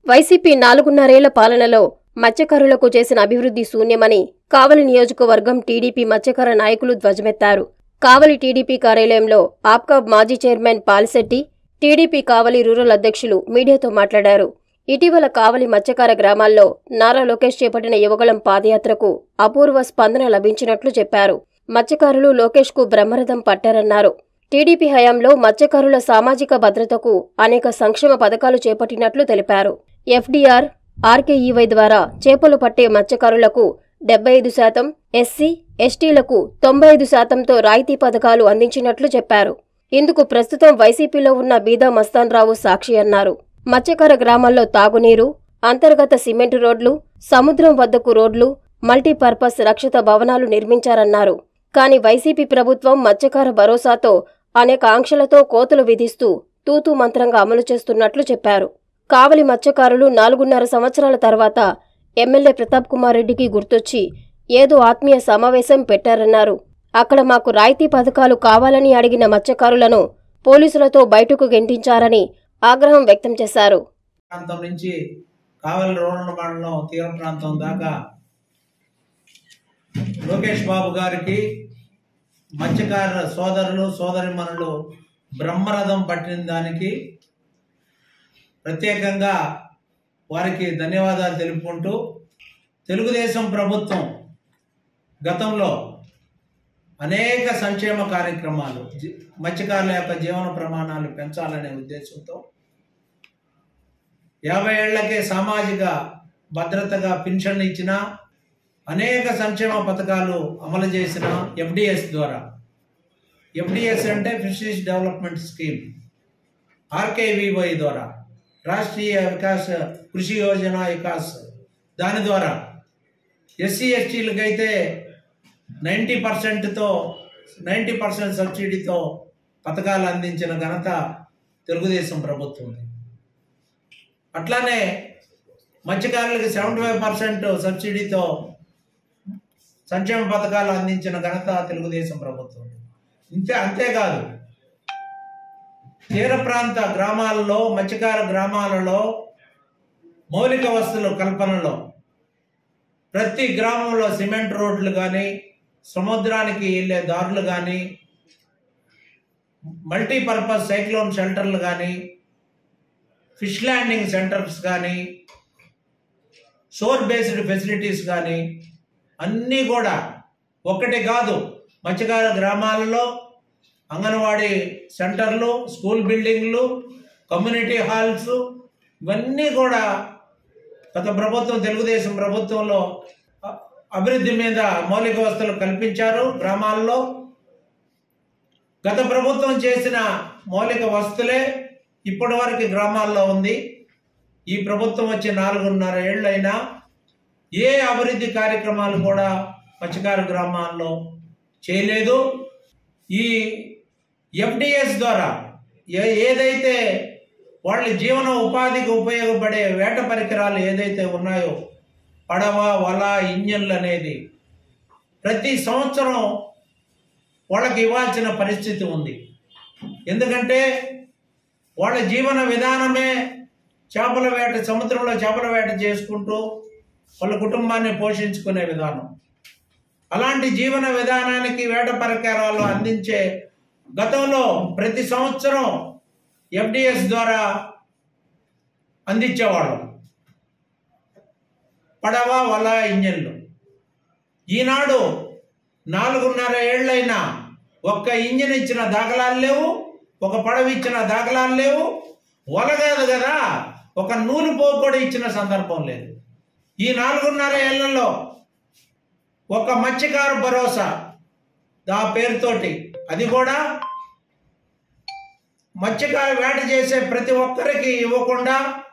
YCP నాలుగున్నరేళ్ల పాలనలో మత్స్యకారులకు చేసిన అభివృద్ధి శూన్యమని కావలి నియోజకవర్గం టీడీపీ మత్స్యకార నాయకులు ధ్వజమెత్తారు కావలి టీడీపీ కార్యాలయంలో ఆప్కా మాజీ chairman Palisetti TDP Kavali rural అధ్యక్షులు మీడియాతో మాట్లాడారు ఇటీవల కావలి మత్స్యకార గ్రామాల్లో నారా లోకేష్ చేపట్టిన యువగళం పాదయాత్రకు అపూర్వ స్పందన లభించినట్లు చెప్పారు మత్స్యకారులు లోకేష్కు బ్రహ్మరథం పట్టారన్నారు టీడీపీ హయాంలో మత్స్యకారుల సామాజిక భద్రతకు అనేక సంక్షేమ పథకాలు చేపట్టినట్లు తెలిపారు ఎఫ్డీఆర్ ఆర్కేఈవై ద్వారా చేపలు పట్టే మత్స్యకారులకు డెబ్బై ఐదు శాతం ఎస్సీ ఎస్టీలకు తొంభై ఐదు శాతంతో రాయితీ పథకాలు అందించినట్లు చెప్పారు ఇందుకు ప్రస్తుతం వైసీపీలో ఉన్న బీదా మస్తాన్ రావు సాక్షి అన్నారు మత్స్యకార గ్రామాల్లో తాగునీరు అంతర్గత సిమెంటు రోడ్లు సముద్రం వద్దకు రోడ్లు మల్టీపర్పస్ రక్షిత భవనాలు నిర్మించారన్నారు కాని వైసీపీ ప్రభుత్వం మత్స్యకార భరోసాతో అనేక ఆంక్షలతో కోతలు విధిస్తూ తూతూ మంత్రంగా అమలు చేస్తున్నట్లు చెప్పారు కావలి మత్స్యకారులు నాలుగున్నర సంవత్సరాల తర్వాత ఎమ్మెల్యే ప్రతాప్ కుమార్ రెడ్డికి గుర్తొచ్చి ఏదో ఆత్మీయ సమావేశం పెట్టారన్నారు అక్కడ మాకు రాయితీ పథకాలు కావాలని అడిగిన మత్స్యకారులను పోలీసులతో బయటకు గెంటించారని ఆగ్రహం వ్యక్తం చేశారు ప్రాంతం నుంచి కావలి రోడ్ల మండలం తీర ప్రాంతం దాకా లోకేష్ బాబు గారికి మత్స్యకార సోదరులు సోదరిమణులు బ్రహ్మరథం పట్టిన దానికి ప్రత్యేకంగా వారికి ధన్యవాదాలు తెలుపుకుంటూ తెలుగుదేశం ప్రభుత్వం గతంలో అనేక సంక్షేమ కార్యక్రమాలు జి- మత్స్యకారుల యొక్క జీవన ప్రమాణాలు పెంచాలనే ఉద్దేశంతో యాభై ఏళ్లకే సామాజిక భద్రతగా పింఛన్ ఇచ్చిన అనేక సంక్షేమ పథకాలు అమలు చేసిన ఎఫ్డిఎస్ ద్వారా ఎఫ్డిఎస్ అంటే ఫిషరీస్ డెవలప్మెంట్ స్కీమ్ ఆర్కేవివై ద్వారా రాష్ట్రీయ వికాస్ కృషి యోజన వికాస్ దాని ద్వారా ఎస్సీ ఎస్టీలకైతే నైంటీ పర్సెంట్తో నైంటీ పర్సెంట్ సబ్సిడీతో పథకాలు అందించిన ఘనత తెలుగుదేశం ప్రభుత్వం అట్లానే మత్స్యకారులకు సెవెంటీ ఫైవ్ పర్సెంట్ సబ్సిడీతో సంక్షేమ పథకాలు అందించిన ఘనత తెలుగుదేశం ప్రభుత్వం ఇంతే అంతేకాదు తీర ప్రాంత గ్రామాలలో మత్స్యకార గ్రామాలలో మౌలిక వస్తువుల కల్పనలో ప్రతి గ్రామంలో సిమెంట్ రోడ్లు కానీ సముద్రానికి వెళ్ళే దారులు కానీ మల్టీపర్పస్ సైక్లోన్ షెల్టర్లు కానీ ఫిష్ ల్యాండింగ్ సెంటర్స్ కానీ షోర్ బేస్డ్ ఫెసిలిటీస్ కానీ అన్నీ కూడా ఒక్కటి కాదు మత్స్యకార గ్రామాలలో అంగన్వాడీ సెంటర్లు స్కూల్ బిల్డింగ్లు కమ్యూనిటీ హాల్స్ ఇవన్నీ కూడా గత ప్రభుత్వం తెలుగుదేశం ప్రభుత్వంలో అ- అభివృద్ధి మీద మౌలిక వసతులు కల్పించారు గ్రామాల్లో గత ప్రభుత్వం చేసిన మౌలిక వసతులే ఇప్పటి వరకు గ్రామాల్లో ఉంది ఈ ప్రభుత్వం వచ్చి నాలుగున్నర ఏళ్ళైనా ఏ అభివృద్ధి కార్యక్రమాలు కూడా మత్స్యకార గ్రామాల్లో చేయలేదు ఈ ఎఫ్డిఎస్ ద్వారా ఏ ఏదైతే వాళ్ళ జీవన ఉపాధికి ఉపయోగపడే వేట పరికరాలు ఏదైతే ఉన్నాయో పడవ వల ఇంజన్లు అనేది ప్రతి సంవత్సరం వాళ్ళకి ఇవ్వాల్సిన పరిస్థితి ఉంది ఎందుకంటే వాళ్ళ జీవన విధానమే చేపల వేట సముద్రంలో చేపల వేట చేసుకుంటూ వాళ్ళ కుటుంబాన్ని పోషించుకునే విధానం అలాంటి జీవన విధానానికి వేట పరికరాలు అందించే గతంలో ప్రతి సంవత్సరం ఎఫ్డిఎస్ ద్వారా అందించేవాళ్ళం పడవ వల ఇంజన్లు ఈనాడు నాలుగున్నర ఏళ్ళైనా ఒక్క ఇంజిన్ ఇచ్చిన దాఖలాలు లేవు ఒక పడవ ఇచ్చిన దాఖలాలు లేవు వల కాదు కదా ఒక నూలు పోగు కూడా ఇచ్చిన సందర్భం లేదు ఈ నాలుగున్నర ఏళ్లలో ఒక మత్స్యకారు భరోసా దా పేరుతోటి అది కూడా మత్స్యకారు వేట చేసే ప్రతి ఒక్కరికి ఇవ్వకుండా